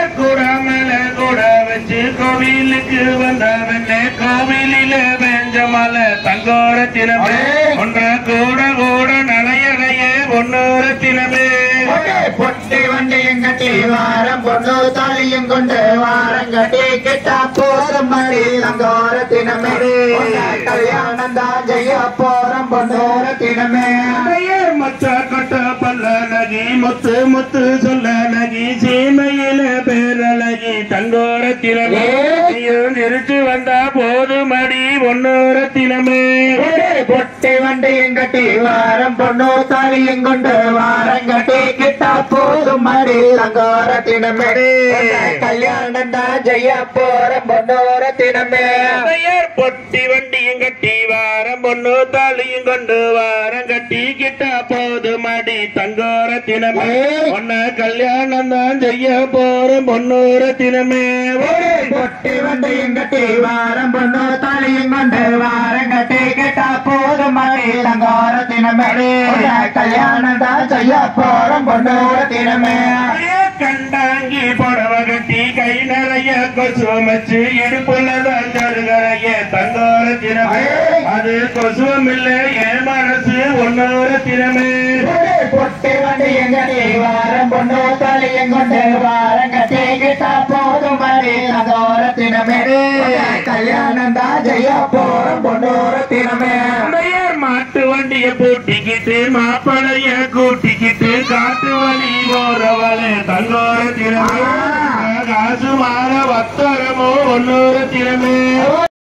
கூடாமல கூட வச்சு கோவிலுக்கு வந்தவனே கோவிலில வெஞ்ச மலை தங்கோரத்தினமே ஒன்ற கூட கூட நலையடைய ஒன்னோரத்தினமே பொட்டி வண்டியும் கட்டி வாரம் பொண்ணு தாலியும் கொண்டு வாரம் கட்டி கிட்டா போதும் மடி தங்கோரத்தினமே கல்யாணம் தான் செய்ய போறோம் பொண்ணோரத்தினமே பெயர் மச்ச கொட்ட பல்ல நகி முத்து முத்து சொல்ல நகி சீமையில பேரழகி தங்கோரத்தினமே நீயும் திருச்சி வந்தா போதுமடி ஒன்னோரத்தினமே பொட்டி வண்டியும் கட்டி வாரம் பொண்ணு தாலியும் கொண்டு வாரம் கட்டி கிட்டா போதும் மடி தங்கோரத்தினமே கல்யாணம் தான் செய்ய போறோம் பொண்ணோரத்தினமே பெயர் பொட்டி வண்டியும் கட்டி வாரம் பொண்ணு தாலியும் கொண்டு வாரம் கட்டி கிட்ட போது மடி தங்கோரத்தினமே உன்ன கல்யாணம் தான் செய்ய போறோம் பொன்னூரத்தினமே பொட்டி வண்டியும் கட்டி வாரம் பொண்ணு தாலியும் கொண்டு வாரம் கட்டி கிட்டா போதும் மடி தங்கோரத்தினமே கல்யாணம் தான் செய்ய போறோம் பொண்ணோரத்தினமே கண்டாங்கி புடவ கட்டி கை நிறைய கொசு வச்சு இடுப்புலதான் கருகரைய தங்கோரத்தினமே அது கொசுவம் இல்லை என் மனசு ஒன்னோரத்தினமே பொட்டி வண்டியும் கட்டி வாரம் பொண்ணு தாலியும் கொண்டு வாரம் கட்டி கிட்டா போதும் மடி தங்கோரத்தினமே கல்யாணம் தான் செய்ய போறோம் பொண்ணோரத்தினமே பெயர் மாட்டு வண்டிய பூட்டிக்கிட்டு மாப்பிளைய கூட்டிக்கிட்டு காட்டு வழி போறவளே தங்கோர திறமே காசு மாற வத்தரமோ ஒன்னூர திறமே